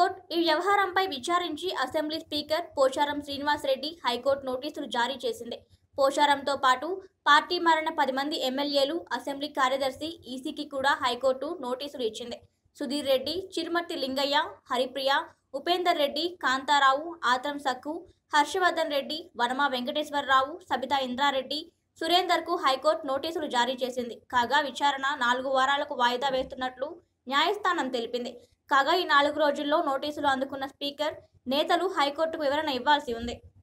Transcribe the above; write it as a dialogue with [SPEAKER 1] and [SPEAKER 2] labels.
[SPEAKER 1] high court ఈ వ్యవహారంపై విచారించి assembly speaker Pocharam Srinivas Reddy high court నోటీసులు జారీ చేసింది పోచారంతో పాటు పార్టీ మారిన పది మంది ఎమ్మెల్యేలు అసెంబ్లీ కార్యదర్శి ఈసీకి కూడా హైకోర్టు నోటీసులు ఇచ్చింది సుధీర్ రెడ్డి చిరుమర్తి లింగయ్య హరిప్రియ ఉపేందర్ రెడ్డి కాంతారావు ఆత్రం సక్కు హర్షవర్ధన్ రెడ్డి వనమ వెంకటేశ్వరరావు సబితా ఇంద్రారెడ్డి సురేందర్కు హైకోర్టు నోటీసులు జారీ చేసింది కాగా విచారణ నాలుగు వారాలకు వాయిదా వేస్తున్నట్లు న్యాయస్థానం తెలిపింది కాగా ఈ నాలుగు రోజుల్లో నోటీసులు అందుకున్న స్పీకర్ నేతలు హైకోర్టుకు వివరణ ఇవ్వాల్సి ఉంది